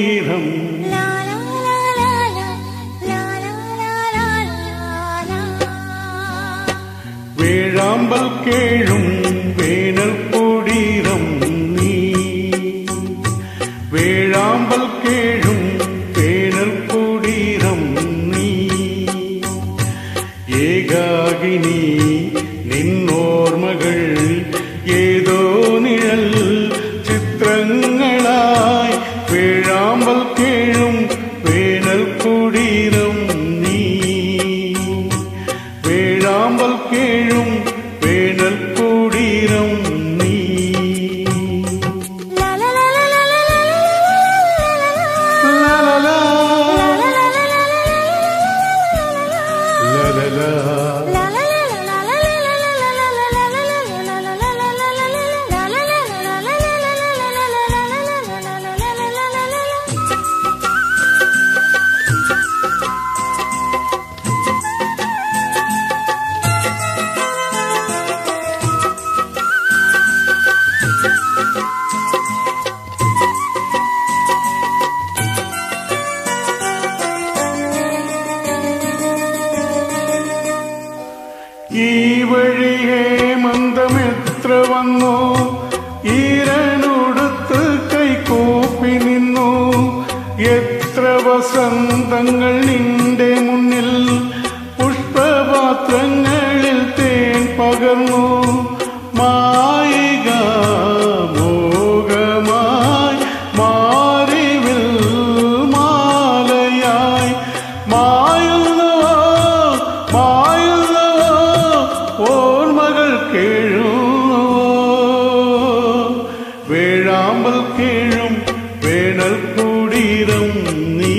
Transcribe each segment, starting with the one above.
കുടീരം വേഴാമ്പൽ കേഴും വേനൽ കുടീരം നീ വേഴാമ്പൽ കേഴും വേനൽ കുടീരം നീ ഏകാകിനി നിന്നോർമ്മകൾ ഏതോ നിഴൽ ചിത്രങ്ങളായി വേഴാമ്പൽ കേഴും വേനൽ കുടീരം നീ വേഴാമ്പൽ കേഴും വേനൽ കുടീരം നീ ലാലാ, ലാലാ. ഈ വഴിയെ മന്ദമെത്ര വന്നു ഈരനുടുത്ത് കൈകൂപ്പി നിന്നു എത്ര വസന്തങ്ങൾ നിന്റെ മുന്നിൽ പുഷ്പപാത്രങ്ങളിൽ തേൻ പകർന്നു മായിക മോഹമായി മാറിവിൽ മാലയായി മായുന്നുവോ മായുന്നുവോ ഓർമ്മകൾ കേഴുന്നുവോ വേഴാമ്പൽ കേഴും വേണൽ കൂടീരം നീ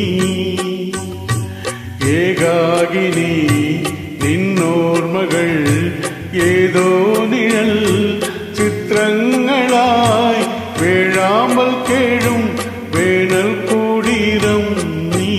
ഏകാകിനി നിന്നോർമ്മകൾ ഏതോ നിഴൽ ചിത്രങ്ങളായി വേഴാമ്പൽ കേഴും വേണൽ കൂടീരം നീ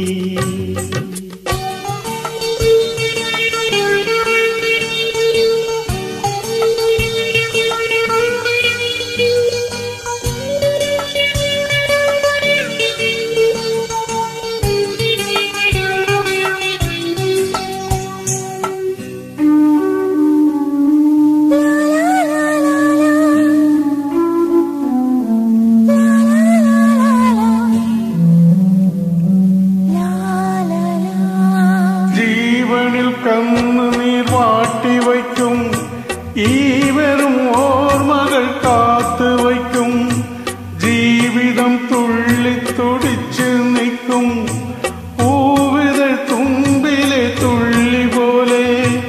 ജീവനിൽ കണ്ണുനീർ വാട്ടി വയ്ക്കും ഈ വെറും ഓർമ്മകൾ കാത്തു വയ്ക്കും ജീവിതം തുള്ളി തുടിച്ച് നിൽക്കും പൂവിതൾ തുമ്പിലെ തുള്ളി പോലെ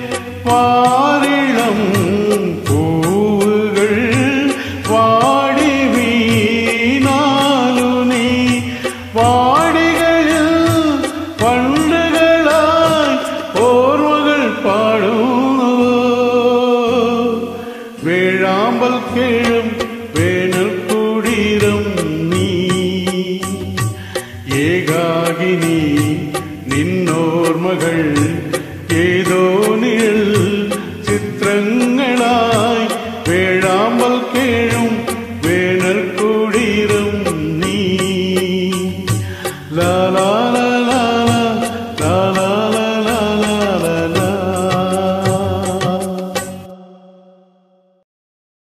വാരിളം പൂവുകൾ വാടി വീണാലു നീ വാടികളിൽ പണ്ടുകളായി ഓർമ്മകൾ പാടുന്നു വേഴാമ്പൽ കേഴും വേനൽ കുടീരം നീ ഏകാകിനി നിന്നോർമ്മകൾ ഏതോ